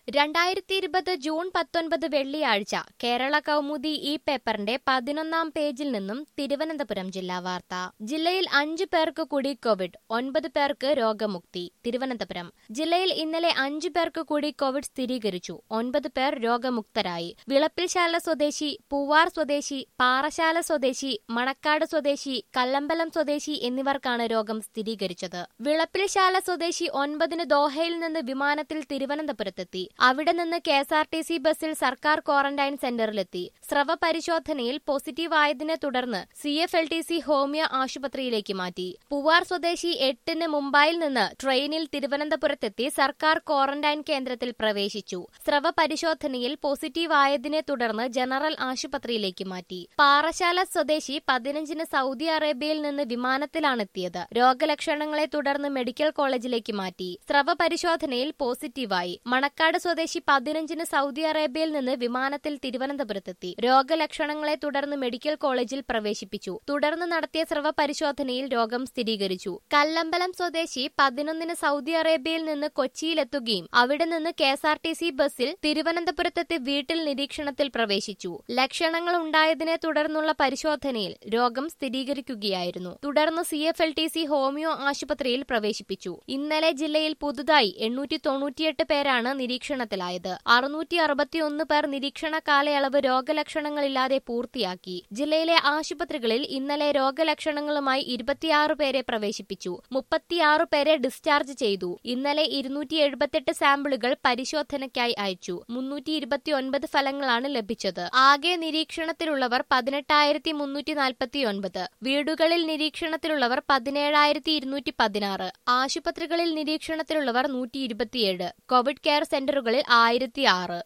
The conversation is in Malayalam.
രണ്ടായിരത്തി ഇരുപത് ജൂൺ പത്തൊൻപത് വെള്ളിയാഴ്ച കേരള കൗമുദി ഈ പേപ്പറിന്റെ പതിനൊന്നാം പേജിൽ നിന്നും തിരുവനന്തപുരം ജില്ലാ വാർത്ത ജില്ലയിൽ അഞ്ചു പേർക്ക് കൂടി കോവിഡ് ഒൻപത് പേർക്ക് രോഗമുക്തി തിരുവനന്തപുരം ജില്ലയിൽ ഇന്നലെ അഞ്ചു പേർക്ക് കൂടി കോവിഡ് സ്ഥിരീകരിച്ചു ഒൻപത് പേർ രോഗമുക്തരായി വിളപ്പിൽശാല സ്വദേശി പൂവാർ സ്വദേശി പാറശാല സ്വദേശി മണക്കാട് സ്വദേശി കല്ലമ്പലം സ്വദേശി എന്നിവർക്കാണ് രോഗം സ്ഥിരീകരിച്ചത് വിളപ്പിൽശാല സ്വദേശി ഒൻപതിന് ദോഹയിൽ നിന്ന് വിമാനത്തിൽ തിരുവനന്തപുരത്തെത്തി അവിടെ നിന്ന് K S R T C ബസ്സിൽ സർക്കാർ ക്വാറന്റൈൻ സെന്ററിലെത്തി സ്രവ പരിശോധനയിൽ പോസിറ്റീവ് ആയതിനെ തുടർന്ന് C F L T C homeo ആശുപത്രിയിലേക്ക് മാറ്റി പൂവാർ സ്വദേശി എട്ടിന് മുംബൈയിൽ നിന്ന് ട്രെയിനിൽ തിരുവനന്തപുരത്തെത്തി സർക്കാർ ക്വാറന്റൈൻ കേന്ദ്രത്തിൽ പ്രവേശിച്ചു സ്രവ പരിശോധനയിൽ പോസിറ്റീവ് ആയതിനെ തുടർന്ന് ജനറൽ ആശുപത്രിയിലേക്ക് മാറ്റി പാറശാല സ്വദേശി പതിനഞ്ചിന് സൗദി അറേബ്യയിൽ നിന്ന് വിമാനത്തിലാണെത്തിയത് രോഗലക്ഷണങ്ങളെ തുടർന്ന് മെഡിക്കൽ കോളേജിലേക്ക് മാറ്റി സ്രവ പരിശോധനയിൽ പോസിറ്റീവായി മണക്കാട് സ്വദേശി പതിനഞ്ചിന് സൗദി അറേബ്യയിൽ നിന്ന് വിമാനത്തിൽ തിരുവനന്തപുരത്തെത്തി രോഗലക്ഷണങ്ങളെ തുടർന്ന് മെഡിക്കൽ കോളേജിൽ പ്രവേശിപ്പിച്ചു തുടർന്ന് നടത്തിയ സ്രവ പരിശോധനയിൽ രോഗം സ്ഥിരീകരിച്ചു കല്ലമ്പലം സ്വദേശി പതിനൊന്നിന് സൗദി അറേബ്യയിൽ നിന്ന് കൊച്ചിയിലെത്തുകയും അവിടെ നിന്ന് K S R T C ബസ്സിൽ തിരുവനന്തപുരത്തെത്തി വീട്ടിൽ നിരീക്ഷണത്തിൽ പ്രവേശിച്ചു ലക്ഷണങ്ങൾ ഉണ്ടായതിനെ തുടർന്നുള്ള പരിശോധനയിൽ രോഗം സ്ഥിരീകരിക്കുകയായിരുന്നു തുടർന്ന് C F L T C homeo ആശുപത്രിയിൽ പ്രവേശിപ്പിച്ചു ഇന്നലെ ജില്ലയിൽ പുതുതായി എണ്ണൂറ്റി തൊണ്ണൂറ്റിയെട്ട് പേരാണ് നിരീക്ഷണത്തിലായത് അറുന്നൂറ്റി അറുപത്തിയൊന്ന് പേർ നിരീക്ഷണ കാലയളവ് രോഗലക്ഷണങ്ങളില്ലാതെ പൂർത്തിയാക്കി ജില്ലയിലെ ആശുപത്രികളിൽ ഇന്നലെ രോഗലക്ഷണങ്ങളുമായി ഇരുപത്തിയാറ് പേരെ പ്രവേശിപ്പിച്ചു മുപ്പത്തിയാറ് പേരെ ഡിസ്ചാർജ് ചെയ്തു ഇന്നലെ ഇരുന്നൂറ്റി എഴുപത്തെട്ട് സാമ്പിളുകൾ പരിശോധനയ്ക്കായി അയച്ചു മുന്നൂറ്റി ഇരുപത്തിയൊൻപത് ഫലങ്ങളാണ് ലഭിച്ചത് ആകെ നിരീക്ഷണത്തിലുള്ളവർ പതിനെട്ടായിരത്തി മുന്നൂറ്റി നാൽപ്പത്തിയൊൻപത് വീടുകളിൽ നിരീക്ഷണത്തിലുള്ളവർ പതിനേഴായിരത്തി ഇരുന്നൂറ്റി പതിനാറ് ആശുപത്രികളിൽ നിരീക്ഷണത്തിലുള്ളവർ നൂറ്റി ഇരുപത്തിയേഴ് കോവിഡ് കെയർ സെന്ററുകളിൽ ആയിരത്തി ആറ്